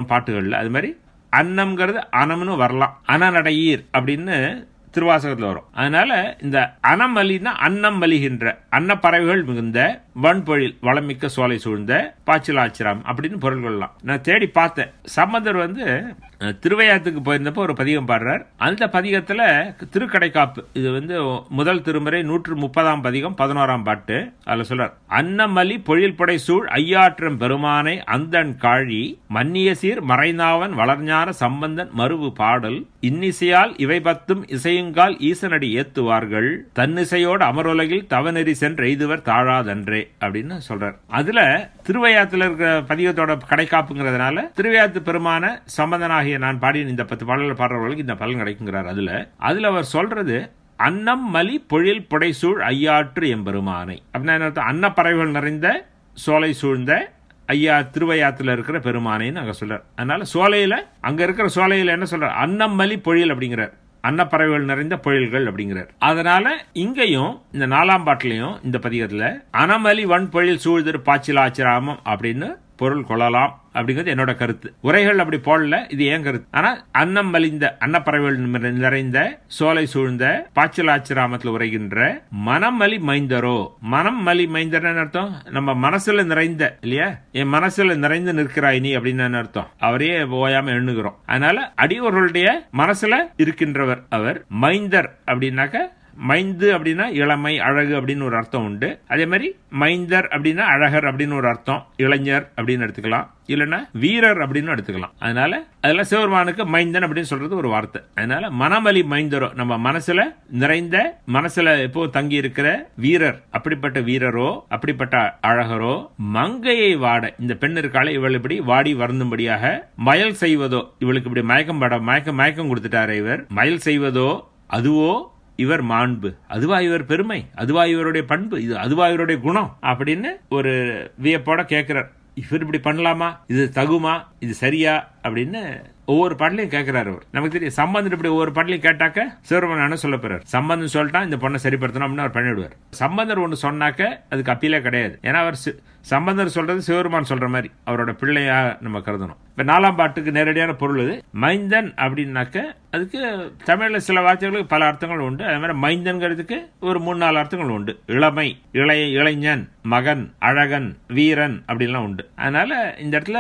பாட்டுகள்ல அது மாதிரி அன்னம்ங்கிறது அனம்னு வரலாம் அனநடையீர் அப்படின்னு திருவாசகத்தில் வரும் அதனால இந்த அனமலினா அன்னம் மலிகின்ற அன்னப்பறவைகள் மிகுந்த வன்பொழில் வளமிக்க சோலை சூழ்ந்த பாச்சிலாச்சிரம் அப்படின்னு பொருள் கொள்ளலாம் நான் தேடி பார்த்தேன் சம்பந்தர் வந்து அஹ், திருவையாத்துக்கு போயிருந்தப்போ ஒரு பதிகம் பாடுறார் அந்த பதிகத்துல திருக்கடைக்காப்பு இது வந்து முதல் திருமுறை நூற்று முப்பதாம் பதிகம் பதினோராம் பாட்டு அதுல சொல்றார் அன்னமலி பொழில் படை சூழ் ஐயாற்றம் பெருமானை அந்தன் காழி மன்னிய சீர் மறைநாவன் வளர்ஞான சம்பந்தன் மறுவு பாடல் இன்னிசையால் இவை பத்தும் இசையுங்கால் ஈசனடி ஏத்துவார்கள் தன்னிசையோடு அமருலகில் தவநெறி சென்று எய்துவர் தாழாதன்றே அப்படின்னு சொல்றார் அதுல திருவையாத்துல இருக்கிற பதிகத்தோட கடைக்காப்புங்கிறதுனால திருவையாத்து பெருமான சம்பந்தனாகிய நான் பாடிய இந்த பத்து பாடல்கள் பாடுறவர்களுக்கு இந்த பலன் கிடைக்குங்கிறார் அதுல அதுல அவர் சொல்றது அன்னம் மலி பொழில் புடைசூழ் ஐயாற்று எம்பெருமானை அப்படின்னா என்ன அர்த்தம் அன்னப்பறவைகள் நிறைந்த சோலை சூழ்ந்த ஐயா திருவையாத்துல இருக்கிற பெருமானைன்னு அங்க சொல்றார் அதனால சோலையில அங்க இருக்கிற சோலையில என்ன சொல்றார் அன்னம் மலி பொழில் அப்படிங்கிறார் அன்னப்பறவைகள் நிறைந்த பொழில்கள் அப்படிங்கிறார் அதனால இங்கேயும் இந்த நாலாம் பாட்டிலையும் இந்த பதிகத்துல அனமலி வன் பொழில் சூழ்திரு பாச்சிலாச்சிராமம் அப்படின்னு பொருள் கொள்ளலாம் அப்படிங்கிறது என்னோட கருத்து உரைகள் அப்படி போடல இது ஏன் கருத்து ஆனா அன்னம் மலிந்த அன்னப்பறவைகள் நிற- நிறைந்த சோலை சூழ்ந்த பாச்சிலாச்சிராமத்தில் உரைகின்ற மனம் மலி மைந்தரோ மனம் மலி மைந்தர்னு அர்த்தம் நம்ம மனசுல நிறைந்த இல்லையா என் மனசுல நிறைந்து நிற்கிறாய் நீ அப்படின்னு அர்த்தம் அவரையே ஓயாம எண்ணுகிறோம் அதனால அடியோர்களுடைய மனசுல இருக்கின்றவர் அவர் மைந்தர் அப்படின்னாக்க மைந்து அப்படின்னா இளமை அழகு அப்படின்னு ஒரு அர்த்தம் உண்டு அதே மாதிரி மைந்தர் அப்படின்னா அழகர் அப்படின்னு ஒரு அர்த்தம் இளைஞர் அப்படின்னு எடுத்துக்கலாம் இல்லைன்னா வீரர் அப்படின்னு எடுத்துக்கலாம் அதனால அதெல்லாம் சிவபெருமானுக்கு மைந்தன் அப்படின்னு சொல்றது ஒரு வார்த்தை அதனால மனமலி மைந்தரோ நம்ம மனசுல நிறைந்த மனசுல எப்போ தங்கி இருக்கிற வீரர் அப்படிப்பட்ட வீரரோ அப்படிப்பட்ட அழகரோ மங்கையை வாட இந்த பெண் இருக்காளே இவள் இப்படி வாடி வருந்தும்படியாக மயல் செய்வதோ இவளுக்கு இப்படி மயக்கம் பட மயக்கம் மயக்கம் கொடுத்துட்டாரு இவர் மயல் செய்வதோ அதுவோ இவர் மாண்பு அதுவா இவர் பெருமை அதுவா இவருடைய பண்பு இது அதுவா இவருடைய குணம் அப்படின்னு ஒரு வியப்போட கேட்கிறார் இவர் இப்படி பண்ணலாமா இது தகுமா இது சரியா அப்படின்னு ஒவ்வொரு பாடலையும் கேட்கிறாரு அவர் நமக்கு தெரியும் சம்பந்தம் இப்படி ஒவ்வொரு பாடலையும் கேட்டாக்க சிவருமன் சொல்ல போறார் சம்பந்தம் சொல்லிட்டான் இந்த பொண்ணை சரிப்படுத்தணும் அப்படின்னு அவர் பண்ணிவிடுவார் சம்பந்தர் ஒன்று சொன்னாக்க அதுக்கு அப்பீலே கிடையாது ஏன்னா அவர் சி- சம்பந்தர் சொல்றது சிவருமான் சொல்ற மாதிரி அவரோட பிள்ளையா நம்ம கருதணும் இப்ப நாலாம் பாட்டுக்கு நேரடியான பொருள் இது மைந்தன் அப்படின்னாக்க அதுக்கு தமிழ்ல சில வார்த்தைகளுக்கு பல அர்த்தங்கள் உண்டு அதே மாதிரி மைந்தன்கிறதுக்கு ஒரு மூணு நாலு அர்த்தங்கள் உண்டு இளமை இளைய இளைஞன் மகன் அழகன் வீரன் அப்படின்லாம் உண்டு அதனால இந்த இடத்துல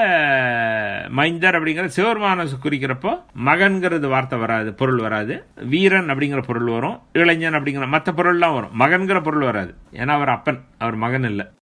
மைந்தர் அப்படிங்கிற சிவருமான குறிக்கிறப்போ மகன்கிறது வார்த்தை வராது பொருள் வராது வீரன் அப்படிங்கிற பொருள் வரும் இளைஞன் அப்படிங்கிற மற்ற பொருள்லாம் வரும் மகன்கிற பொருள் வராது ஏன்னா அவர் அப்பன் அவர் மகன் இல்லை